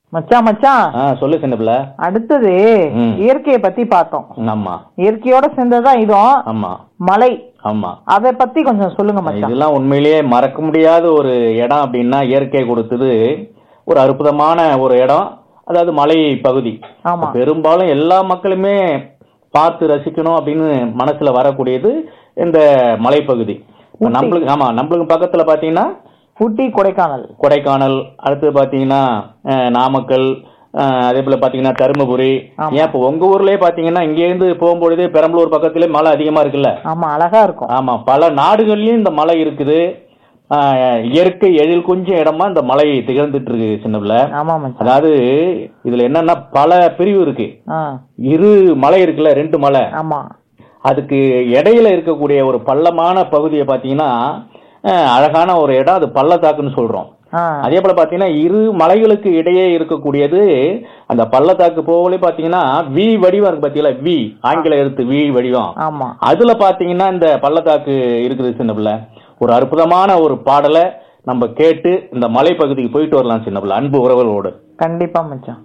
மச்சான் மச்சான் ஆ சொல்லு சின்ன பிள்ளை அடுத்தது ம். இயற்கையை பத்தி பார்த்தோம் ஆமா இயற்கையோட சேர்ந்ததுதான் இதுவும் ஆமா மலை ஆமா அத பத்தி கொஞ்சம் சொல்லுங்க மச்சான் இதெல்லாம் உண்மையிலேயே மறக்க முடியாத ஒரு இடம் அப்படின்னா இயற்கை கொடுத்தது ஒரு அற்புதமான ஒரு இடம் அதாவது மலை பகுதி ஆமா பெரும்பாலும் எல்லா மக்களுமே பார்த்து ரசிக்கணும் அப்படின்னு மனசுல வரக்கூடியது இந்த மலைப்பகுதி இப்ப நம்மளுக்கு ஆமா நம்மளுக்கு பக்கத்துல பாத்தீங்கன்னா ஊட்டி கொடைக்கானல் கொடைக்கானல் அடுத்து பாத்தீங்கன்னா அஹ், நாமக்கல் அஹ், அதே போல பாத்தீங்கன்னா தருமபுரி ஆமா. ஏன் இப்போ உங்க ஊர்லயே பாத்தீங்கன்னா இங்க இருந்து போகும்பொழுது பெரம்பலூர் பக்கத்திலே மழை அதிகமா இருக்குல்ல ஆமா அழகா இருக்கும் ஆமா பல நாடுகள்லயும் இந்த மலை இருக்குது ஆஹ் இயற்கை எழில் கொஞ்சம் இடமா இந்த மலை திகழ்ந்துட்டு இருக்கு சின்ன பிள்ளை ஆமா மச்சான் அதாவது இதுல என்னன்னா பல பிரிவு இருக்கு ஆ, இரு மலை இருக்குல்ல ரெண்டு மலை ஆமா அதுக்கு இடையில இருக்கக்கூடிய ஒரு பள்ளமான பகுதியை பாத்தீங்கன்னா ஆஹ் அழகான ஒரு இடம் அது பள்ளத்தாக்குன்னு சொல்றோம் ஆ, அதே போல பாத்தீங்கன்னா இரு மலைகளுக்கு இடையே இருக்கக்கூடியது அந்த பள்ளத்தாக்கு போகலே பாத்தீங்கன்னா வி வடிவம் இருக்கு பாத்தீங்களா வி ஆங்கில எழுத்து வி வடிவம் ஆமா அதுல பாத்தீங்கன்னா இந்த பள்ளத்தாக்கு இருக்குது சின்ன பிள்ளை ஒரு அற்புதமான ஒரு பாடலை நம்ம கேட்டு இந்த மலைப்பகுதிக்கு போயிட்டு வரலாம் சின்ன பிள்ளை அன்பு உறவுகளோடு கண்டிப்பா மச்சான்